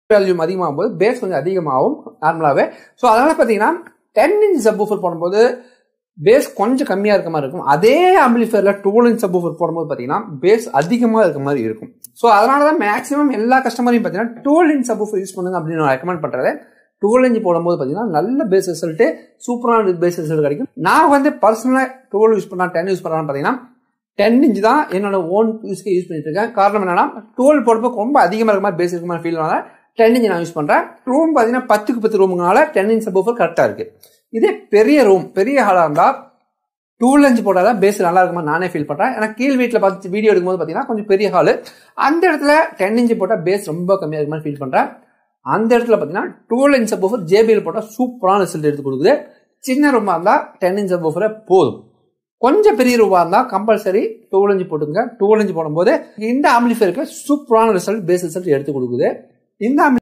வேல்யூம் அதிகமாகும் போது பேஸ் கொஞ்சம் அதிகமாகும் நார்மலாகவே ஸோ அதனால பார்த்தீங்கன்னா டென் இன்ச் சப்வூஃபர் போடும்போது பேஸ் கொஞ்சம் கம்மியாக இருக்க மாதிரி இருக்கும் அதே ஆம்பிளிஃபயரில் டுவெல் இன்ச் சப்வூஃபர் போடும்போது பார்த்தீங்கன்னா பேஸ் அதிகமாக இருக்க மாதிரி இருக்கும் ஸோ அதனால தான் மேக்ஸிமம் எல்லா கஸ்டமரையும் பார்த்தீங்கன்னா டுவெல் இன்ச் சப்வூஃபர் யூஸ் பண்ணுங்க அப்படின்னு நான் ரெக்கமெண்ட் பண்ணுறது டுவெல் இன்ச் போடும்போது பார்த்தீங்கன்னா நல்ல பேஸ் ரிசல்ட்டு சூப்பரான பேஸ் ரிசல்ட் கிடைக்கும் நான் வந்து பர்சனலாக டுவெல் யூஸ் பண்ணா டென் யூஸ் பண்ணலான்னு பார்த்தீங்கன்னா டென் இன்ச் தான் என்னோட ஓன் யூஸ்க்கு யூஸ் பண்ணிட்டு இருக்கேன் காரணம் என்னன்னா டுவெல் போடும்போது ரொம்ப அதிகமாக இருக்க மாதிரி பேஸ் இருக்க மாதிரி ஃபீல் ஆனால டென் இன்ச் நான் யூஸ் பண்ணுறேன் ரூம் பார்த்தீங்கன்னா பத்துக்கு பத்து ரூமுங்கனால டென் இன்ச் சப்வூஃபர் கரெக்டாக இருக்கு இதே பெரிய ரூம் பெரிய ஹாலாக இருந்தால் டூ லஞ்ச் போட்டால் தான் பேஸ் நல்லா இருக்குமா நானே ஃபீல் பண்ணுறேன் ஏன்னா கீழ் வீட்டில் பார்த்து வீடியோ எடுக்கும்போது பார்த்தீங்கன்னா கொஞ்சம் பெரிய ஹாலு அந்த இடத்துல டென் இன்ச் போட்டால் பேஸ் ரொம்ப கம்மியாக இருக்க மாதிரி ஃபீல் பண்ணுறேன் அந்த இடத்துல பார்த்தீங்கன்னா டூ இன்ச் சப்வூஃபர் ஜேபிஎல் போட்டால் சூப்பரான ரிசல்ட் எடுத்து கொடுக்குது சின்ன ரூமாக இருந்தால் டென் இன்ச் சப்வூஃபரே போதும் கொஞ்சம் பெரிய ரூபா இருந்தால் கம்பல்சரி டூ இன்ச் போட்டுங்க டூ இன்ச் போடும்போது இந்த ஆம்பிளிஃபயருக்கு சூப்பரான ரிசல்ட் பேஸ் ரிசல்ட் எடுத்து கொடுக்குது இந்த